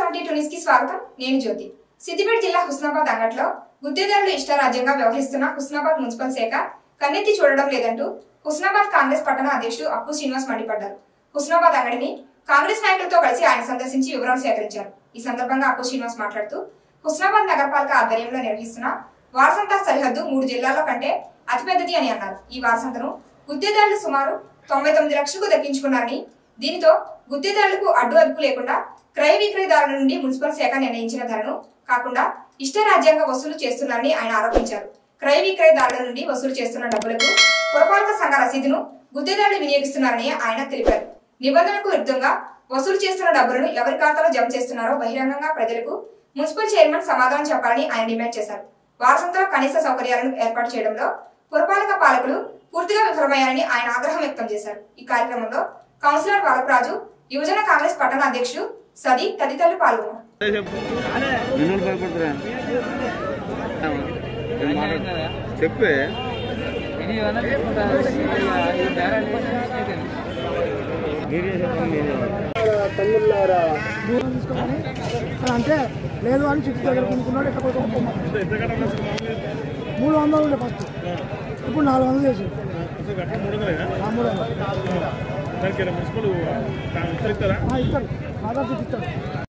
seventy two news కి స్వాగతం నేను జ్యోతి సిద్దిపేట జిల్లా హుస్నాబాద్ అంగట్లో గుత్తేదారులు ఇష్టారాజ్యంగా వ్యవహరిస్తున్న హుస్నాబాద్ మున్సిపల్ శాఖ కన్నెత్తి చూడడం లేదంటూ హుస్నాబాద్ కాంగ్రెస్ పట్టణ అధ్యక్షుడు అప్పు శ్రీనివాస్ మండిపడ్డారు హుస్నాబాద్ అంగడిని కాంగ్రెస్ నాయకులతో కలిసి ఆయన సందర్శించి వివరాలు సేకరించారు ఈ సందర్భంగా అప్పు శ్రీనివాస్ మాట్లాడుతూ హుస్నాబాద్ నగరపాలక ఆధ్వర్యంలో నిర్వహిస్తున్న వారసంత సరిహద్దు మూడు జిల్లాల కంటే అతిపెద్దది అని అన్నారు ఈ వారసంతను గుత్తేదారులు సుమారు తొంభై తొమ్మిది లక్షలకు దక్కించుకున్నారని దీనితో గుత్తేదారులకు అడ్డు అదుపు లేకుండా క్రయ విక్రయదారుల నుండి మున్సిపల్ శాఖ నిర్ణయించిన ధరను కాకుండా ఇష్టరాజ్యాంగ వసూలు చేస్తున్నారని ఆయన ఆరోపించారు క్రయ విక్రయదారుల నుండి వసూలు చేస్తున్న డబ్బులకు పురపాలక సంఘ రసీదును గుత్తేదారులు వినియోగిస్తున్నారని ఆయన తెలిపారు నిబంధనలకు విరుద్ధంగా వసూలు చేస్తున్న డబ్బులను ఎవరి ఖాతాలో జమ చేస్తున్నారో బహిరంగంగా ప్రజలకు మున్సిపల్ చైర్మన్ సమాధానం చెప్పాలని ఆయన డిమాండ్ చేశారు వారసంతలో కనీస సౌకర్యాలను ఏర్పాటు చేయడంలో పురపాలక పాలకులు పూర్తిగా విఫలమయ్యారని ఆయన ఆగ్రహం వ్యక్తం చేశారు ఈ కార్యక్రమంలో కౌన్సిలర్ వరప్రాజు యువజన కాంగ్రెస్ పట్టణ అధ్యక్షుడు సది తదితరులు పాల్గొన్నారు నిన్ను భయపడుతురా చెప్పే దూరం తీసుకొని అంటే లేదు అని చుట్టూ దగ్గర కొనుక్కున్నాడు ఎక్కడ కొనుక్కోమని మూడు వందలు ఉండే ఫస్ట్ ఇప్పుడు నాలుగు వందలు చేసి మూడు వందలు మున్సిపల్ ఇస్తారా ఆ, ఇస్తాడు ఆధార్ చుట్టూ ఇస్తాడు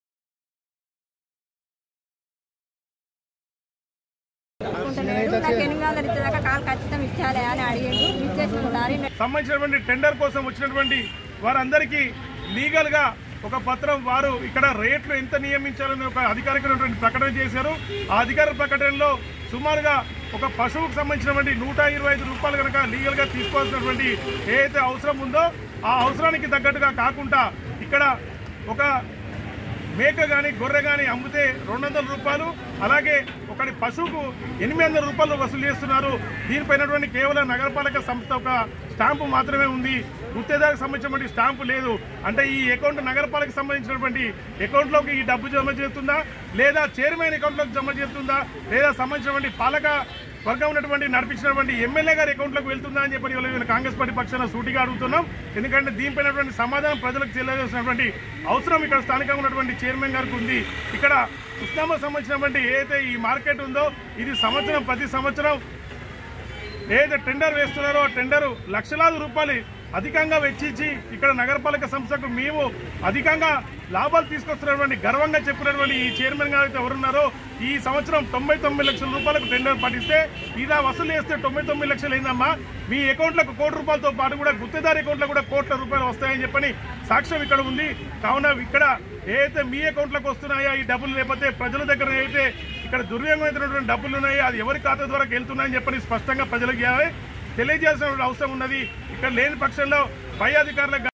అనుకుంటున్నాడు నాకు ఎనిమిది వందలు ఇచ్చేదాకా కాలు ఖచ్చితం ఇచ్చాలి అని అడిగిండు ఇచ్చేసిన సారి సంబంధించినటువంటి టెండర్ కోసం వచ్చినటువంటి వారందరికీ లీగల్ గా ఒక పత్రం వారు ఇక్కడ రేట్లు ఎంత నియమించాలని ఒక అధికారికమైనటువంటి ప్రకటన చేశారు ఆ అధికార ప్రకటనలో సుమారుగా ఒక పశువుకు సంబంధించినటువంటి నూట ఇరవై ఐదు రూపాయలు కనుక లీగల్ గా తీసుకోవాల్సినటువంటి ఏదైతే అవసరం ఉందో ఆ అవసరానికి తగ్గట్టుగా కాకుండా ఇక్కడ ఒక మేక కానీ గొర్రె కానీ అమ్మితే రెండు వందల రూపాయలు అలాగే ఒకటి పశువుకు ఎనిమిది వందల రూపాయలు వసూలు చేస్తున్నారు దీనిపైనటువంటి కేవలం నగరపాలక సంస్థ ఒక స్టాంపు మాత్రమే ఉంది గుత్తేదారికి సంబంధించినటువంటి స్టాంపు లేదు అంటే ఈ అకౌంట్ నగరపాలక సంబంధించినటువంటి అకౌంట్లోకి ఈ డబ్బు జమ చేస్తుందా లేదా చైర్మన్ అకౌంట్లోకి జమ చేస్తుందా లేదా సంబంధించినటువంటి పాలక వర్గం ఉన్నటువంటి నడిపించినటువంటి ఎమ్మెల్యే గారి అకౌంట్లోకి వెళ్తుందా అని చెప్పి ఇవాళ మేము కాంగ్రెస్ పార్టీ పక్షాన సూటిగా అడుగుతున్నాం ఎందుకంటే దీనిపైనటువంటి సమాధానం ప్రజలకు తెలియజేసినటువంటి అవసరం ఇక్కడ స్థానికంగా ఉన్నటువంటి చైర్మన్ గారికి ఉంది ఇక్కడ ఉస్నామా సంబంధించినటువంటి ఏదైతే ఈ మార్కెట్ ఉందో ఇది సంవత్సరం ప్రతి సంవత్సరం ఏదైతే టెండర్ వేస్తున్నారో ఆ టెండర్ లక్షలాది రూపాయలు అధికంగా వెచ్చించి ఇక్కడ నగరపాలక సంస్థకు మేము అధికంగా లాభాలు తీసుకొస్తున్నటువంటి గర్వంగా చెప్పినటువంటి ఈ చైర్మన్ గారు అయితే ఎవరున్నారో ఈ సంవత్సరం తొంభై తొమ్మిది లక్షల రూపాయలకు టెండర్ పట్టిస్తే ఇలా వసూలు చేస్తే తొంభై తొమ్మిది లక్షలు ఏందమ్మా మీ అకౌంట్లకు కోటి రూపాయలతో పాటు కూడా గుత్తేదారి అకౌంట్లో కూడా కోట్ల రూపాయలు వస్తాయని చెప్పని సాక్ష్యం ఇక్కడ ఉంది కావున ఇక్కడ ఏదైతే మీ అకౌంట్లకు వస్తున్నాయో ఈ డబ్బులు లేకపోతే ప్రజల దగ్గర అయితే ఇక్కడ దుర్వినియోగమైనటువంటి డబ్బులు ఉన్నాయో అది ఎవరి ఖాతా ద్వారా వెళ్తున్నాయని చెప్పని స్పష్టంగా ప్రజలకు చేయాలి తెలియజేయాల్సిన అవసరం ఉన్నది ఇక్కడ లేని పక్షంలో పై అధికారులకు